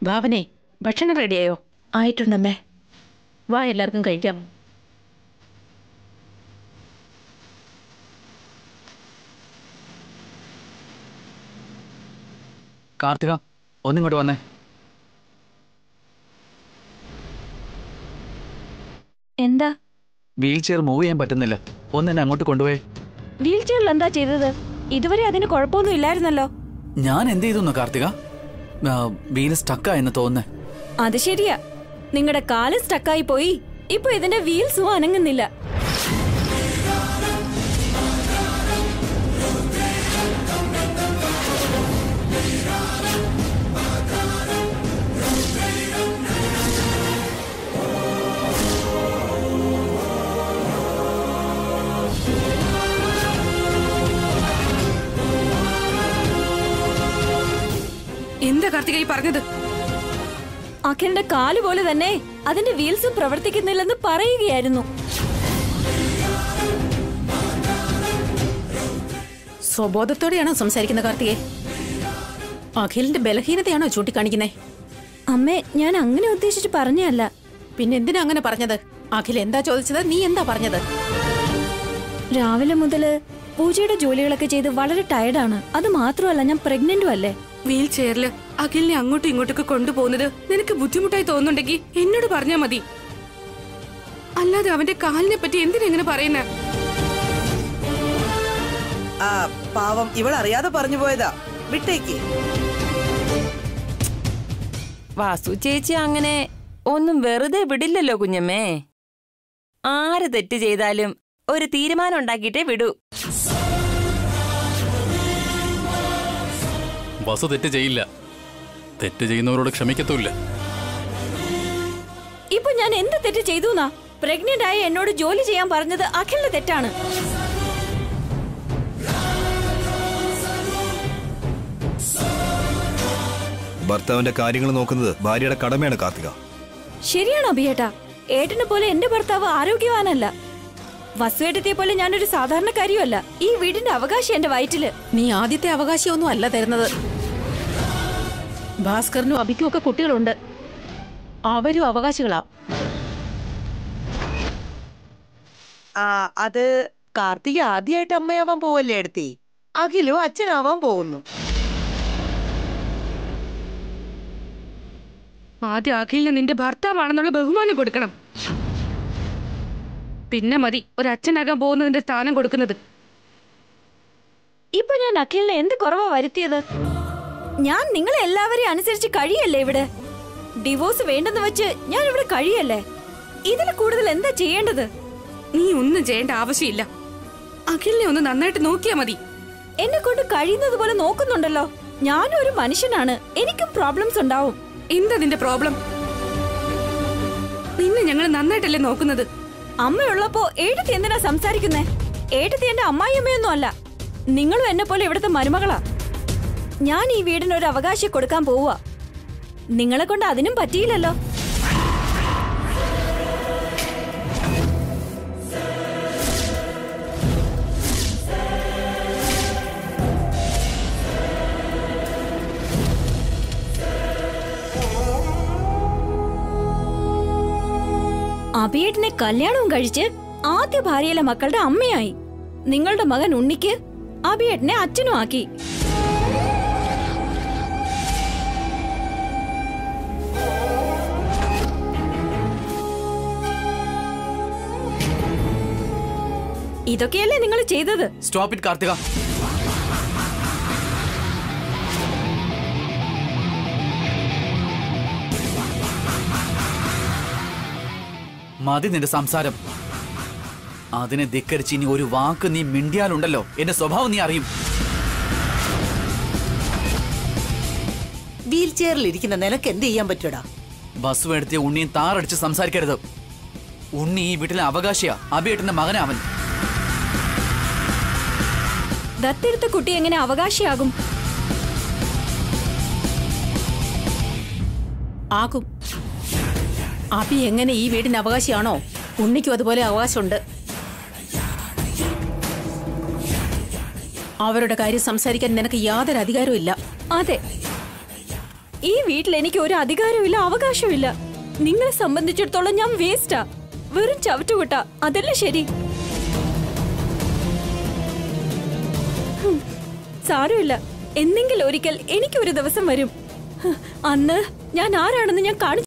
ഭാവനെ ഭക്ഷണം റെഡിയായോ ആയിട്ടുണ്ടമ്മേ വാ എല്ലാവർക്കും കഴിക്കാം കാർത്തിക ഒന്നിങ്ങോട്ട് വന്നേ എന്താ വീൽ ചെയർ മൂവ് ചെയ്യാൻ പറ്റുന്നില്ല ഒന്ന് എന്നെ അങ്ങോട്ട് കൊണ്ടുപോയേ വീൽ ചെയറിൽ എന്താ ചെയ്തത് ഇതുവരെ അതിന് കുഴപ്പമൊന്നും ഇല്ലായിരുന്നല്ലോ ഞാൻ എന്ത് ചെയ്തു കാർത്തിക വീൽ സ്റ്റക്കായെന്ന് തോന്നുന്നേ അത് ശരിയാ നിങ്ങളുടെ കാല് സ്റ്റക്കായി പോയി ഇപ്പൊ ഇതിന്റെ വീൽസും അനങ്ങുന്നില്ല എന്താ കാർത്തിക ഈ പറഞ്ഞത് അഖിലിന്റെ കാല് പോലെ തന്നെ അതിന്റെ വീൽസും പ്രവർത്തിക്കുന്നില്ലെന്ന് പറയുകയായിരുന്നു സ്വബോധത്തോടെയാണോ സംസാരിക്കുന്ന കാർത്തികേ അഖിലിന്റെ ബലഹീനതയാണോ ചൂണ്ടിക്കാണിക്കുന്നേ അമ്മേ ഞാൻ അങ്ങനെ ഉദ്ദേശിച്ച് പറഞ്ഞല്ല പിന്നെ എന്തിനാ അങ്ങനെ പറഞ്ഞത് അഖിൽ എന്താ ചോദിച്ചത് നീ എന്താ പറഞ്ഞത് രാവിലെ മുതല് പൂജയുടെ ജോലികളൊക്കെ ചെയ്ത് വളരെ ടയർഡാണ് അത് മാത്രമല്ല ഞാൻ പ്രഗ്നന്റും അല്ലേ വീൽ ചെയറിൽ അഖിലിനെ അങ്ങോട്ടും ഇങ്ങോട്ടൊക്കെ കൊണ്ടുപോകുന്നത് നിനക്ക് ബുദ്ധിമുട്ടായി തോന്നുന്നുണ്ടെങ്കിൽ എന്നോട് പറഞ്ഞാ മതി അല്ലാതെ അവന്റെ കാലിനെ പറ്റി എന്തിനെങ്ങനെ പറയുന്നേ ആ പാവം ഇവൾ അറിയാതെ പറഞ്ഞു പോയതാ വിട്ടേക്ക് വാസു ചേച്ചി അങ്ങനെ ഒന്നും വെറുതെ വിടില്ലല്ലോ കുഞ്ഞമ്മേ ആര് തെറ്റ് ചെയ്താലും ഒരു തീരുമാനം ഉണ്ടാക്കിയിട്ടേ വിടൂ വസു തെറ്റ് ചെയ്യില്ല തെറ്റ് ചെയ്യുന്നവരോട് ക്ഷമിക്കത്തുമില്ല ഇപ്പൊ ഞാൻ എന്ത് തെറ്റ് ചെയ്തു എന്നാ പ്രഗ്നന്റ് ആയ എന്നോട് ജോലി ചെയ്യാൻ പറഞ്ഞത് അഖിലിന്റെ തെറ്റാണ് ഭർത്താവിന്റെ കാര്യങ്ങൾ നോക്കുന്നത് ഭാര്യയുടെ കടമയാണ് കാർത്തിക ശരിയാണ് അഭിയേട്ടാ ഏട്ടനെ പോലെ എന്റെ ഭർത്താവ് ആരോഗ്യവാനല്ല വസുവേട്ടത്തെ പോലെ ഞാനൊരു സാധാരണക്കാരിയുമല്ല ഈ വീടിന്റെ അവകാശം എന്റെ വയറ്റില് നീ ആദ്യത്തെ അവകാശമൊന്നും അല്ല തരുന്നത് ഭാസ്കറിനും അഭിക്കും ഒക്കെ കുട്ടികളുണ്ട് അവരും അവകാശികളാ ആ അത് കാർത്തിക ആദ്യമായിട്ട് അമ്മയാവാൻ പോവല്ലേ എടുത്തി അഖിലും അച്ഛനാവാൻ പോകുന്നു ആദ്യം അഖിലിന് നിന്റെ ഭർത്താവാണെന്നുള്ള ബഹുമാനം കൊടുക്കണം പിന്നെ മതി ഒരു അച്ഛനാകാൻ പോകുന്നതിന്റെ സ്ഥാനം കൊടുക്കുന്നത് ഇപ്പൊ ഞാൻ അഖിലിനെ എന്ത് കുറവാ വരുത്തിയത് ഞാൻ നിങ്ങളെ എല്ലാവരെയും അനുസരിച്ച് കഴിയല്ലേ ഇവിടെ ഡിവോഴ്സ് വേണ്ടെന്ന് വെച്ച് ഞാൻ ഇവിടെ കഴിയല്ലേ ഇതിൽ കൂടുതൽ എന്താ ചെയ്യേണ്ടത് നീ ഒന്നും ചെയ്യേണ്ട ആവശ്യമില്ല അഖിലിനെ ഒന്ന് നന്നായിട്ട് നോക്കിയാ മതി എന്നെ കൊണ്ട് കഴിയുന്നത് പോലെ നോക്കുന്നുണ്ടല്ലോ ഞാനും ഒരു മനുഷ്യനാണ് എനിക്കും പ്രോബ്ലംസ് ഉണ്ടാവും എന്താ നിന്റെ പ്രോബ്ലം നിന്നെ ഞങ്ങൾ നന്നായിട്ടല്ലേ നോക്കുന്നത് അമ്മയുള്ളപ്പോ ഏട്ടത്തി എന്തിനാ സംസാരിക്കുന്നേ ഏട്ടത്തി എന്റെ അമ്മായിയമ്മയൊന്നും അല്ല നിങ്ങളും എന്നെ പോലെ ഇവിടുത്തെ മരുമകളാ ഞാൻ ഈ വീടിന് ഒരു അവകാശം കൊടുക്കാൻ പോവുക നിങ്ങളെ കൊണ്ട് അതിനും പറ്റിയില്ലല്ലോ അഭിയേട്ടനെ കല്യാണവും കഴിച്ച് ആദ്യ ഭാര്യയിലെ മക്കളുടെ അമ്മയായി നിങ്ങളുടെ മകൻ ഉണ്ണിക്ക് അഭിയേട്ടനെ അച്ഛനും ആക്കി ഇതൊക്കെയല്ലേ നിങ്ങൾ ചെയ്തത് സ്റ്റോപ്പ് ഇറ്റ് കാർത്തിക മതി നിന്റെ സംസാരം അതിനെ ധിക്കരിച്ച് ഇനി ഒരു വാക്ക് നീ മിണ്ടിയാലുണ്ടല്ലോ എന്റെ സ്വഭാവം നീ അറിയും വീൽ ചെയറിൽ ഇരിക്കുന്ന നിനക്ക് എന്ത് ചെയ്യാൻ പറ്റൂടാ ബസ് എടുത്തിയ ഉണ്ണിയും താറടിച്ച് സംസാരിക്കരുത് ഉണ്ണി ഈ വീട്ടിലെ അവകാശിയാ അഭിയേട്ടന്റെ മകനാ അവൻ ദത്തെടുത്ത കുട്ടി എങ്ങനെ അവകാശിയാകും ആകും അഭി എങ്ങനെ ഈ വീടിന് അവകാശിയാണോ ഉണ്ണിക്കും അതുപോലെ അവകാശമുണ്ട് അവരുടെ കാര്യം സംസാരിക്കാൻ നിനക്ക് യാതൊരു അധികാരവും ഇല്ല അതെ ഈ വീട്ടിൽ എനിക്ക് ഒരു അധികാരമില്ല അവകാശമില്ല നിങ്ങളെ സംബന്ധിച്ചിടത്തോളം ഞാൻ വേസ്റ്റാ വെറും ചവറ്റുകുട്ട അതല്ലേ ശരി ഹും, സാരമില്ല എന്നെങ്കിലും ഒരിക്കൽ എനിക്കൊരു ദിവസം വരും ഹ്, അന്ന് ഞാൻ ആരാണെന്ന് ഞാൻ കാണിച്ചു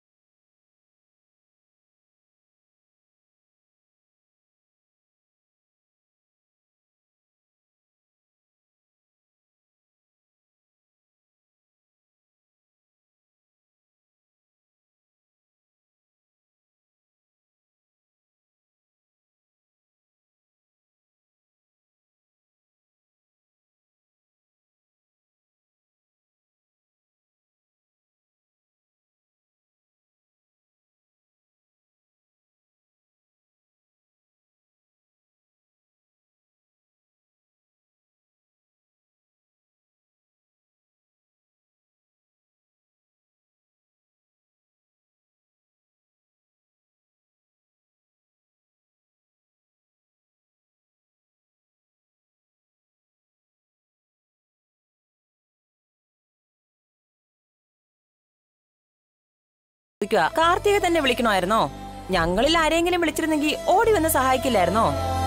ചോദിക്കുക കാർത്തിക തന്നെ വിളിക്കണമായിരുന്നോ ഞങ്ങളിൽ ആരെങ്കിലും വിളിച്ചിരുന്നെങ്കിൽ ഓടി വന്ന് സഹായിക്കില്ലായിരുന്നോ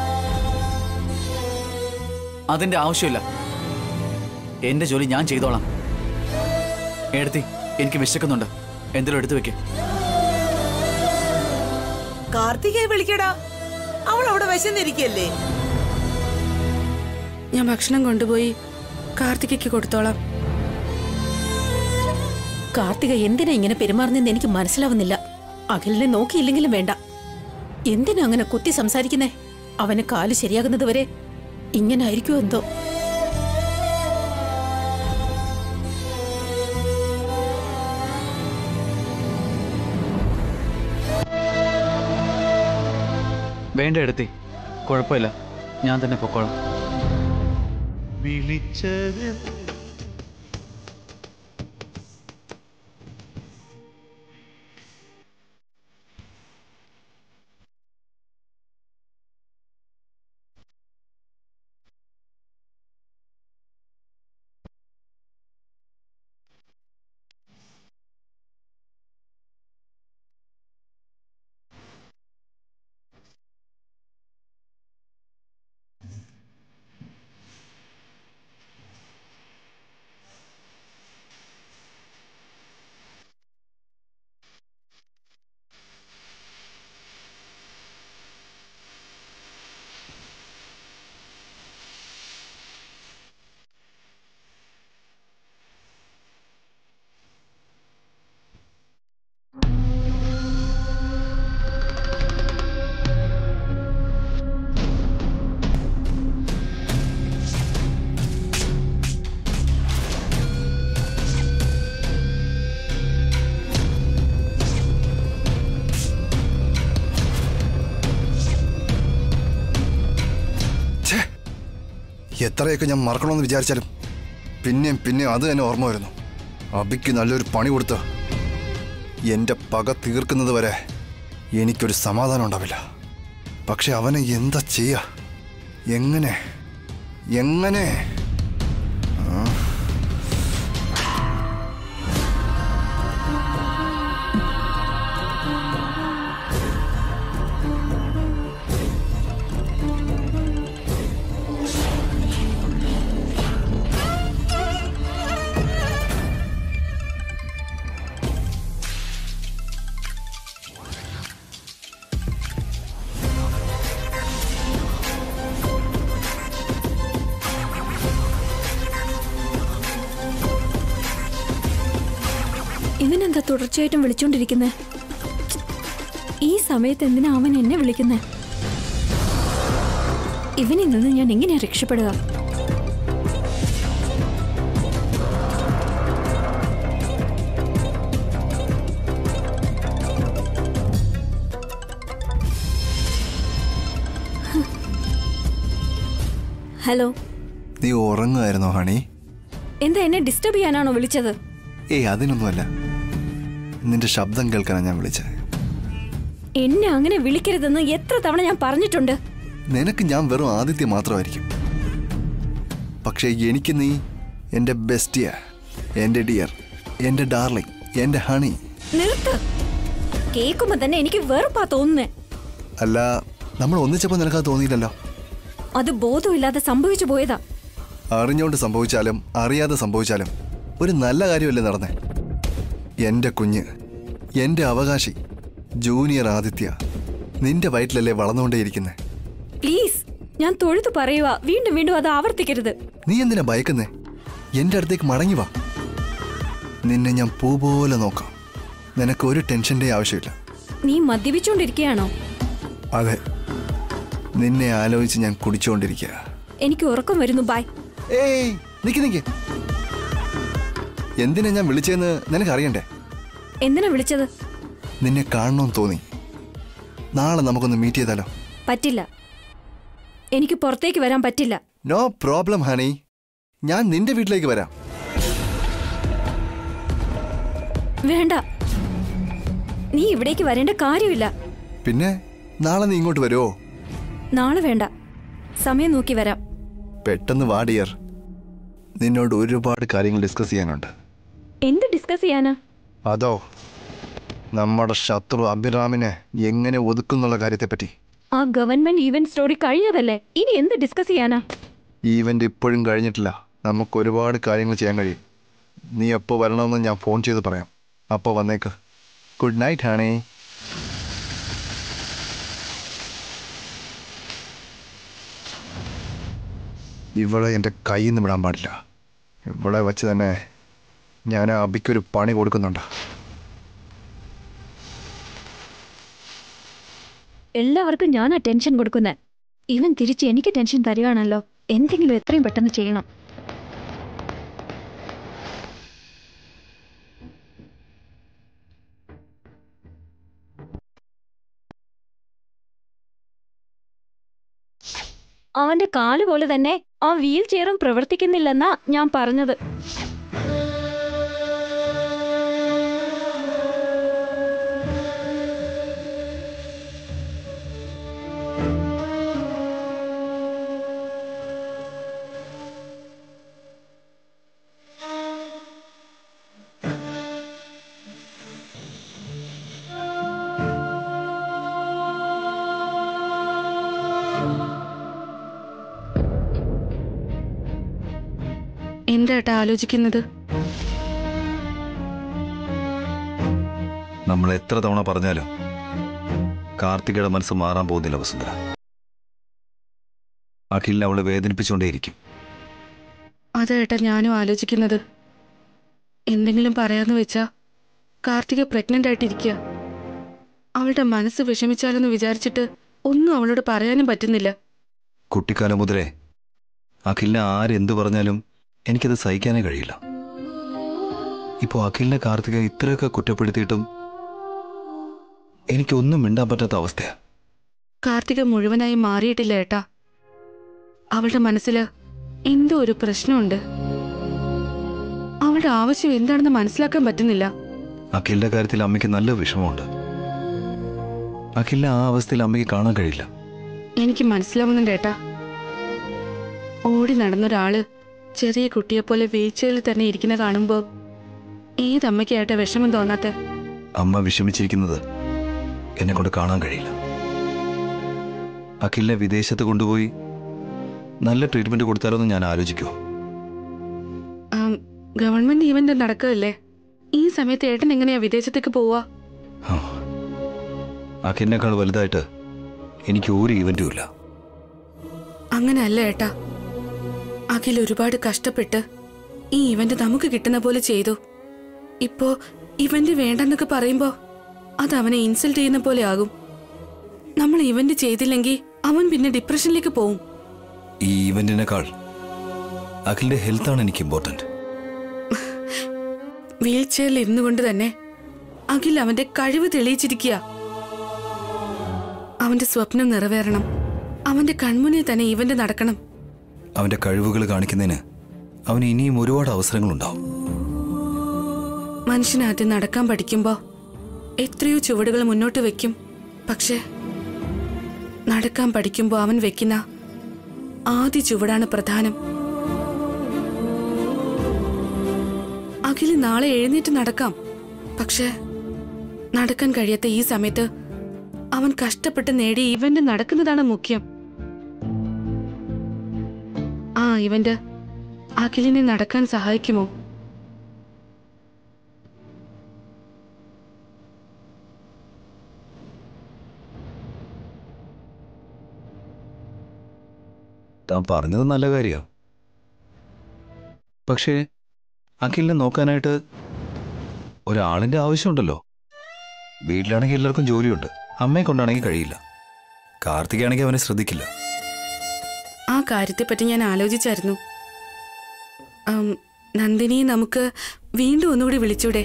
അതിന്റെ ആവശ്യമില്ല എന്റെ ജോലി ഞാൻ ചെയ്തോളാം എടുത്തി എനിക്ക് വിശക്കുന്നുണ്ട് എന്തെങ്കിലും എടുത്തു വെക്ക് കാർത്തികയെ വിളിക്കടാ അവൾ അവിടെ വിശന്നിരിക്കല്ലേ ഞാൻ ഭക്ഷണം കൊണ്ടുപോയി കാർത്തികയ്ക്ക് കൊടുത്തോളാം കാർത്തിക എന്തിനാ ഇങ്ങനെ പെരുമാറുന്നെന്ന് എനിക്ക് മനസ്സിലാവുന്നില്ല അഖിലിനെ നോക്കിയില്ലെങ്കിലും വേണ്ട എന്തിനാ അങ്ങനെ കുത്തി സംസാരിക്കുന്നേ അവന് കാല് ശരിയാകുന്നത് വരെ ഇങ്ങനെ ആയിരിക്കുമോ എന്തോ വേണ്ട എടുത്തി കുഴപ്പമില്ല ഞാൻ തന്നെ പൊക്കോളാം ഛേ എത്രയൊക്കെ ഞാൻ മറക്കണമെന്ന് വിചാരിച്ചാലും പിന്നെയും പിന്നെയും അത് തന്നെ ഓർമ്മ വരുന്നു അബിക്ക് നല്ലൊരു പണി കൊടുത്ത് എൻ്റെ പക തീർക്കുന്നത് വരെ എനിക്കൊരു സമാധാനം ഉണ്ടാവില്ല പക്ഷെ അവനെ എന്താ ചെയ്യാ എങ്ങനെ എങ്ങനെ ഇവനെന്താ തുടർച്ചയായിട്ടും വിളിച്ചോണ്ടിരിക്കുന്നത് ഈ സമയത്ത് എന്തിനാ അവൻ എന്നെ വിളിക്കുന്നത് ഇവനിൽ നിന്ന് ഞാൻ എങ്ങനെയാ രക്ഷപ്പെടുക ഹലോ നീ ഉറങ്ങുമായിരുന്നോ ഹണി എന്താ എന്നെ ഡിസ്റ്റർബ് ചെയ്യാനാണോ വിളിച്ചത് ഏയ് അതിനൊന്നുമല്ല നിന്റെ ശബ്ദം കേൾക്കാനാണ് ഞാൻ വിളിച്ചത് എന്നെ അങ്ങനെ വിളിക്കരുതെന്ന് എത്ര തവണ ഞാൻ പറഞ്ഞിട്ടുണ്ട് നിനക്ക് ഞാൻ വെറും ആദിത്യം മാത്രമായിരിക്കും പക്ഷേ എനിക്ക് നീ എൻ്റെ ബെസ്റ്റിയ എൻ്റെ ഡിയർ എന്റെ ഡാർലിംഗ് എന്റെ ഹണി നിർത്ത് കേൾക്കുമ്പോ തന്നെ എനിക്ക് വെറുപ്പാ തോന്നുന്നേ അല്ല നമ്മൾ ഒന്നിച്ചപ്പോൾ നിനക്കത് തോന്നിയില്ലല്ലോ അത് ബോധമില്ലാതെ സംഭവിച്ചു പോയതാ അറിഞ്ഞുകൊണ്ട് സംഭവിച്ചാലും അറിയാതെ സംഭവിച്ചാലും ഒരു നല്ല കാര്യമല്ലേ നടന്നേ എന്റെ കുഞ്ഞ് എന്റെ അവകാശി ജൂനിയർ ആദിത്യ നിന്റെ വയറ്റിലല്ലേ വളർന്നുകൊണ്ടേയിരിക്കുന്നേ പ്ലീസ് ഞാൻ തൊഴുതു പറയുക വീണ്ടും വീണ്ടും അത് ആവർത്തിക്കരുത് നീ എന്തിനാ ഭയക്കുന്നേ എന്റെ അടുത്തേക്ക് മടങ്ങി വാ നിന്നെ ഞാൻ പൂ പോലെ നോക്കാം നിനക്ക് ഒരു ടെൻഷന്റെ ആവശ്യമില്ല നീ മദ്യപിച്ചുകൊണ്ടിരിക്കുകയാണോ അതെ നിന്നെ ആലോചിച്ച് ഞാൻ കുടിച്ചുകൊണ്ടിരിക്കുക എനിക്ക് ഉറക്കം വരുന്നു ബായ് ഏയ് നിക്ക് നിക്ക് എന്തിനാ ഞാൻ വിളിച്ചതെന്ന് നിനക്ക് അറിയണ്ടേ എന്തിനാ വിളിച്ചത് നിന്നെ കാണണമെന്ന് തോന്നി നാളെ നമുക്കൊന്ന് മീറ്റ് ചെയ്താലോ പറ്റില്ല എനിക്ക് പുറത്തേക്ക് വരാൻ പറ്റില്ല നോ പ്രോബ്ലം ഹണി ഞാൻ നിന്റെ വീട്ടിലേക്ക് വരാം വേണ്ട നീ ഇവിടേക്ക് വരേണ്ട കാര്യമില്ല പിന്നെ നാളെ നീ ഇങ്ങോട്ട് വരുമോ നാളെ വേണ്ട സമയം നോക്കി വരാം പെട്ടെന്ന് വാടിയർ നിന്നോട് ഒരുപാട് കാര്യങ്ങൾ ഡിസ്കസ് ചെയ്യാനുണ്ട് എന്ത് ഡിസ്കസ് ചെയ്യാനാ അതോ നമ്മുടെ ശത്രു അഭിറാമിനെ എങ്ങനെ ഒതുക്കുന്നുള്ള കാര്യത്തെപ്പറ്റി ആ ഗവൺമെന്റ് ഈവന്റ് സ്റ്റോറി കഴിഞ്ഞതല്ലേ ഇനി എന്ത് ഡിസ്കസ് ചെയ്യാനാ ഈവൻ്റ് ഇപ്പോഴും കഴിഞ്ഞിട്ടില്ല നമുക്ക് ഒരുപാട് കാര്യങ്ങൾ ചെയ്യാൻ കഴിയും നീ എപ്പോൾ വരണമെന്ന് ഞാൻ ഫോൺ ചെയ്ത് പറയാം അപ്പോൾ വന്നേക്ക് ഗുഡ് നൈറ്റ് ഹണി ഇവളെ എൻ്റെ കയ്യിൽ നിന്ന് വിടാൻ പാടില്ല ഇവളെ വെച്ച് തന്നെ ഞാൻ ആ അബിക്കൊരു പണി കൊടുക്കുന്നുണ്ട് എല്ലാവർക്കും ഞാനാ ടെൻഷൻ കൊടുക്കുന്നത് ഇവൻ തിരിച്ച് എനിക്ക് ടെൻഷൻ തരികയാണല്ലോ എന്തെങ്കിലും എത്രയും പെട്ടെന്ന് ചെയ്യണം അവന്റെ കാല് പോലെ തന്നെ ആ വീൽ ചെയറും പ്രവർത്തിക്കുന്നില്ലെന്നാ ഞാൻ പറഞ്ഞത് എന്താ ഏട്ടാ ആലോചിക്കുന്നത് നമ്മൾ എത്ര തവണ പറഞ്ഞാലും കാർത്തികയുടെ മനസ്സ് മാറാൻ പോകുന്നില്ല വസുന്ധര അഖിലിനെ അവളെ വേദനിപ്പിച്ചുകൊണ്ടേയിരിക്കും അതാ ഏട്ടാ ഞാനും ആലോചിക്കുന്നത് എന്തെങ്കിലും പറയാന്ന് വെച്ചാ കാർത്തിക പ്രഗ്നന്റ് ആയിട്ടിരിക്കുക അവളുടെ മനസ്സ് വിഷമിച്ചാലെന്ന് വിചാരിച്ചിട്ട് ഒന്നും അവളോട് പറയാനും പറ്റുന്നില്ല കുട്ടിക്കാലം മുതലേ അഖിലിനെ ആരെന്തു പറഞ്ഞാലും എനിക്കത് സഹിക്കാനേ കഴിയില്ല ഇപ്പോൾ അഖിലിനെ കാർത്തിക ഇത്രയൊക്കെ കുറ്റപ്പെടുത്തിയിട്ടും എനിക്കൊന്നും മിണ്ടാൻ പറ്റാത്ത അവസ്ഥയാ കാർത്തിക മുഴുവനായി മാറിയിട്ടില്ല ഏട്ടാ അവളുടെ മനസ്സിൽ എന്തോ ഒരു പ്രശ്നമുണ്ട് അവളുടെ ആവശ്യം എന്താണെന്ന് മനസ്സിലാക്കാൻ പറ്റുന്നില്ല അഖിലിന്റെ കാര്യത്തിൽ അമ്മയ്ക്ക് നല്ല വിഷമമുണ്ട് അഖിലിനെ ആ അവസ്ഥയിൽ അമ്മയ്ക്ക് കാണാൻ കഴിയില്ല എനിക്ക് മനസ്സിലാവുന്നുണ്ട് ഏട്ടാ ഓടി നടന്നൊരാള് ചെറിയ കുട്ടിയെപ്പോലെ വീഴ്ചയിൽ തന്നെ ഇരിക്കുന്ന കാണുമ്പോ ഏതമ്മയ്ക്കായിട്ടാ വിഷമം തോന്നാത്ത അമ്മ വിഷമിച്ചിരിക്കുന്നത് എന്നെ കൊണ്ട് കാണാൻ കഴിയില്ല അഖിലിനെ വിദേശത്ത് കൊണ്ടുപോയി നല്ല ട്രീറ്റ്മെന്റ് കൊടുത്താലോന്ന് ഞാൻ ആലോചിക്കുമോ ആം, ഗവൺമെന്റ് ഈവന്റ് നടക്കുകയല്ലേ ഈ സമയത്ത് ഏട്ടൻ എങ്ങനെയാ വിദേശത്തേക്ക് പോവാ അഖിലിനേക്കാൾ വലുതായിട്ട് എനിക്ക് ഒരു ഇവന്റും ഇല്ല അങ്ങനെയല്ല ഏട്ടാ അഖിൽ ഒരുപാട് കഷ്ടപ്പെട്ട് ഈ ഇവന്റ് നമുക്ക് കിട്ടുന്ന പോലെ ചെയ്തു ഇപ്പോ ഇവന്റ് വേണ്ടെന്നൊക്കെ പറയുമ്പോ അത് അവനെ ഇൻസൾട്ട് ചെയ്യുന്ന പോലെ ആകും നമ്മൾ ഇവന്റ് ചെയ്തില്ലെങ്കിൽ അവൻ പിന്നെ ഡിപ്രഷനിലേക്ക് പോവും ഈ ഇവന്റിനേക്കാൾ അഖിലിന്റെ ഹെൽത്താണ് എനിക്ക് ഇമ്പോർട്ടന്റ് വീൽ ചെയറിൽ ഇരുന്നു കൊണ്ട് തന്നെ അഖിൽ അവന്റെ കഴിവ് തെളിയിച്ചിരിക്കുക അവന്റെ സ്വപ്നം നിറവേറണം അവന്റെ കൺമുന്നിൽ തന്നെ ഇവന്റ് നടക്കണം അവന്റെ കഴിവുകൾ കാണിക്കുന്നതിന് അവന് ഇനിയും ഒരുപാട് അവസരങ്ങളുണ്ടാവും മനുഷ്യനാദ്യം നടക്കാൻ പഠിക്കുമ്പോ എത്രയോ ചുവടുകൾ മുന്നോട്ട് വെക്കും പക്ഷേ നടക്കാൻ പഠിക്കുമ്പോ അവൻ വെക്കുന്ന ആദ്യ ചുവടാണ് പ്രധാനം അഖില് നാളെ എഴുന്നേറ്റ് നടക്കാം പക്ഷെ നടക്കാൻ കഴിയാത്ത ഈ സമയത്ത് അവൻ കഷ്ടപ്പെട്ട് നേടി ഇവന്റ് നടക്കുന്നതാണ് മുഖ്യം ആ ഇവന്റ് അഖിലിനെ നടക്കാൻ സഹായിക്കുമോ താൻ പറഞ്ഞത് നല്ല കാര്യമാണ് പക്ഷേ അഖിലിനെ നോക്കാനായിട്ട് ഒരാളിൻ്റെ ആവശ്യമുണ്ടല്ലോ വീട്ടിലാണെങ്കിൽ എല്ലാവർക്കും ജോലിയുണ്ട് അമ്മയെ കൊണ്ടാണെങ്കിൽ കഴിയില്ല കാർത്തികയാണെങ്കിൽ അവനെ ശ്രദ്ധിക്കില്ല ആ കാര്യത്തെപ്പറ്റി ഞാൻ ആലോചിച്ചായിരുന്നു ആം, നന്ദിനിയെ നമുക്ക് വീണ്ടും ഒന്നുകൂടി വിളിച്ചൂടെ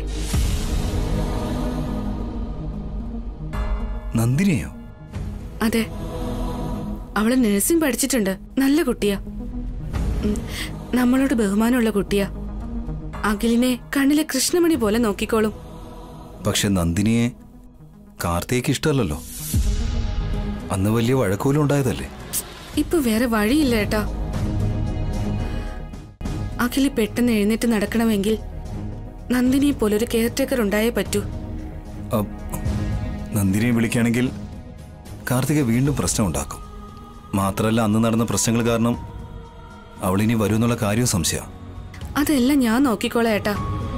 നന്ദിനിയോ അതെ അവള് നഴ്സിംഗ് പഠിച്ചിട്ടുണ്ട് നല്ല കുട്ടിയാ ഉം, നമ്മളോട് ബഹുമാനമുള്ള കുട്ടിയാ അഖിലിനെ കണ്ണിലെ കൃഷ്ണമണി പോലെ നോക്കിക്കോളും പക്ഷെ നന്ദിനിയെ കാർത്തികയ്ക്ക് ഇഷ്ടമല്ലല്ലോ അന്ന് വലിയ വഴക്കൂലും ഉണ്ടായതല്ലേ ഇപ്പൊ വേറെ വഴിയില്ല ഏട്ടാ അഖില് പെട്ടെന്ന് എഴുന്നേറ്റ് നടക്കണമെങ്കിൽ നന്ദിനിയെ പോലൊരു കെയർ ടേക്കർ ഉണ്ടായേ പറ്റൂ അ- നന്ദിനിയെ വിളിക്കുകയാണെങ്കിൽ കാർത്തിക വീണ്ടും പ്രശ്നം ഉണ്ടാക്കും മാത്രമല്ല അന്ന് നടന്ന പ്രശ്നങ്ങൾ കാരണം അവളിനി വരുമെന്നുള്ള കാര്യവും സംശയ അതെല്ലാം ഞാൻ നോക്കിക്കോളാം ഏട്ടാ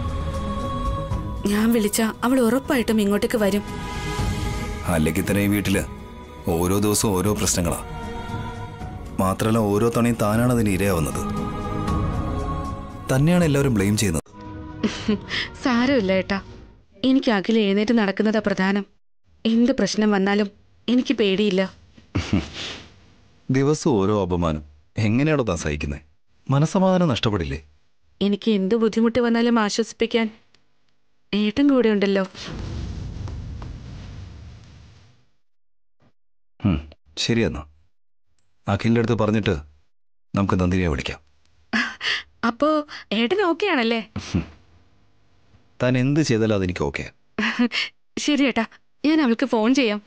ഞാൻ വിളിച്ച അവൾ ഉറപ്പായിട്ടും ഇങ്ങോട്ടേക്ക് വരും അല്ലെങ്കിൽ തന്നെ ഈ വീട്ടില് ഓരോ ദിവസവും ഓരോ പ്രശ്നങ്ങളാ മാത്രമല്ല ഓരോ തവണയും താനാണ് അതിന് ഇരയാവുന്നത് തന്നെയാണ് എല്ലാവരും ബ്ലെയിം ചെയ്യുന്നത് സാരമില്ല ഏട്ടാ എനിക്ക് അഖിൽ എഴുന്നേറ്റ് നടക്കുന്നതാ പ്രധാനം എന്ത് പ്രശ്നം വന്നാലും എനിക്ക് പേടിയില്ല ദിവസവും ഓരോ അപമാനം എങ്ങനെയാണോ താൻ സഹിക്കുന്നത് മനസമാധാനം നഷ്ടപ്പെടില്ലേ എനിക്ക് എന്ത് ബുദ്ധിമുട്ട് വന്നാലും ആശ്വസിപ്പിക്കാൻ ഏട്ടൻ കൂടെ ഉണ്ടല്ലോ ഉം, ശരിയെന്നാ അഖിലിൻ്റെ അടുത്ത് പറഞ്ഞിട്ട് നമുക്ക് നന്ദിനിയെ വിളിക്കാം അപ്പോ ഏട്ടൻ ഓക്കെ ആണല്ലേ താൻ എന്ത് ചെയ്താലും അതെനിക്ക് ഓക്കെ ശരി ഏട്ടാ ഞാൻ അവൾക്ക് ഫോൺ ചെയ്യാം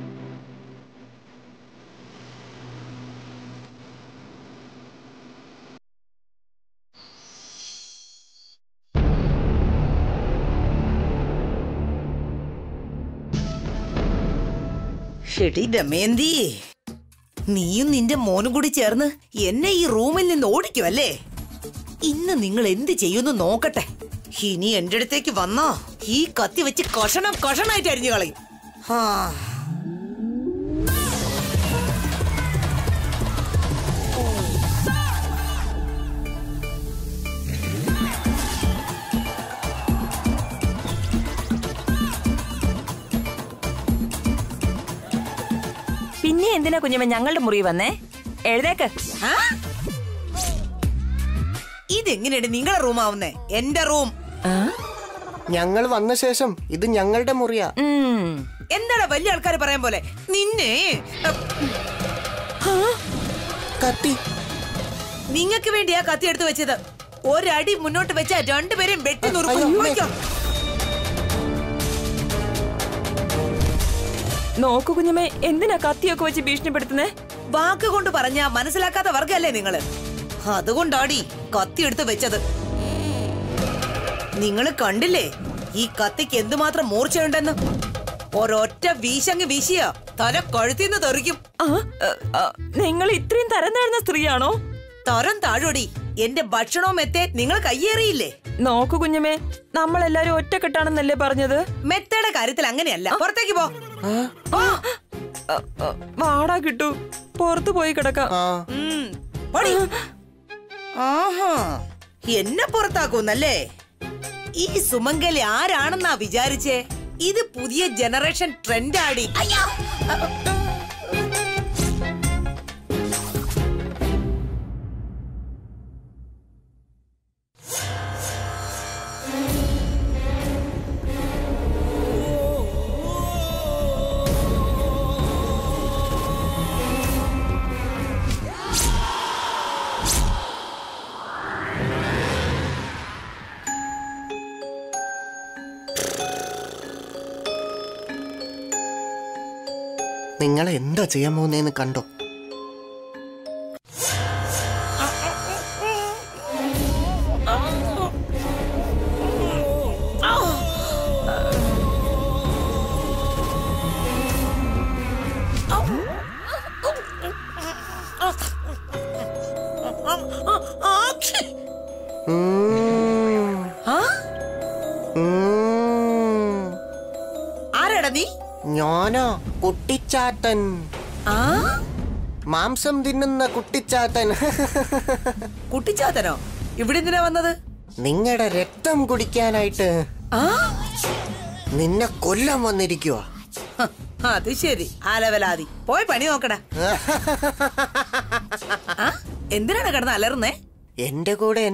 ഷെടി ദമയന്തി നീയും നിന്റെ മോനും കൂടി ചേർന്ന് എന്നെ ഈ റൂമിൽ നിന്ന് ഓടിക്കും അല്ലേ ഇന്ന് നിങ്ങൾ എന്ത് ചെയ്യുന്നു നോക്കട്ടെ ഇനി എന്റെ അടുത്തേക്ക് വന്നോ ഈ കത്തി വെച്ച് കഷണം കഷണായിട്ട് അരിഞ്ഞു കളയും ആ പിന്നെ എന്തിനാ കുഞ്ഞമ്മ ഞങ്ങളുടെ മുറി വന്നേ എഴുതേക്ക് ആ? ഇതെങ്ങനെയാണ് നിങ്ങളെ റൂം ആവുന്നേ എന്റെ റൂം ഞങ്ങൾ വന്ന ശേഷം ഇത് ഞങ്ങളുടെ മുറിയാ ഉം. എന്താണ് വലിയ ആൾക്കാർ പറയാൻ പോലെ നിന്നെ കത്തി നിങ്ങൾക്ക് വേണ്ടിയാ കത്തി എടുത്ത് വെച്ചത് ഒരടി മുന്നോട്ട് വെച്ച രണ്ടുപേരെയും വെട്ടി നുറുക്കും അയ്യോ, അമ്മേ. നോക്കിയോ? നോക്കു കുഞ്ഞമ്മേ എന്തിനാ കത്തിയൊക്കെ വെച്ച് ഭീഷണിപ്പെടുത്തുന്നേ വാക്ക് കൊണ്ട് പറഞ്ഞ മനസ്സിലാക്കാത്ത വർഗല്ലേ നിങ്ങള് അതുകൊണ്ടാടി കത്തി എടുത്ത് വെച്ചത് നിങ്ങൾ കണ്ടില്ലേ ഈ കത്തിക്ക് എന്തുമാത്രം മൂർച്ചയുണ്ടെന്ന് ഒരൊറ്റ വീശങ്ങ് വീശിയ തല കഴുത്തിന്ന് തെറിക്കും ആ, ആ, ആ, നിങ്ങൾ ഇത്രയും തരം താഴ്ന്ന സ്ത്രീയാണോ തരം താഴോടി എന്റെ ഭക്ഷണവും എത്തെ നിങ്ങൾ കയ്യേറിയില്ലേ നോക്കു കുഞ്ഞമ്മേ നമ്മളെല്ലാരും ഒറ്റക്കെട്ടാണെന്നല്ലേ പറഞ്ഞത് മെത്തയുടെ കാര്യത്തിൽ അങ്ങനെയല്ല പുറത്തേക്ക് പോ ആ, ആ, വാടാ കിട്ടു പുറത്തു പോയി കിടക്കാം ആ ഉം, പോടി. ആഹാ എന്നെ പുറത്താക്കൂന്നല്ലേ ഈ സുമംഗലി ആരാണെന്നാ വിചാരിച്ചേ ഇത് പുതിയ ജനറേഷൻ ട്രെൻഡ് ആടി അയ്യോ നിങ്ങൾ എന്താ ചെയ്യാൻ പോകുന്നേന്ന് കണ്ടോ ഉം. ആ ഉം. ആരാടാ നീ ഞാനാ കുട്ടിച്ചാത്തൻ ആ മാംസം തിന്നുന്ന കുട്ടിച്ചാത്തൻ കുട്ടിച്ചാത്തനോ ഇവിടെ എന്തിനാ വന്നത് നിങ്ങളുടെ രക്തം കുടിക്കാനായിട്ട് ആ നിന്നെ കൊല്ലാൻ വന്നിരിക്കുക ഹ, അത് ശരി ആലവലാതി പോയി പണി നോക്കടാ ആ, എന്തിനാണ് കിടന്ന് അലറുന്നേ എന്റെ കൂടെ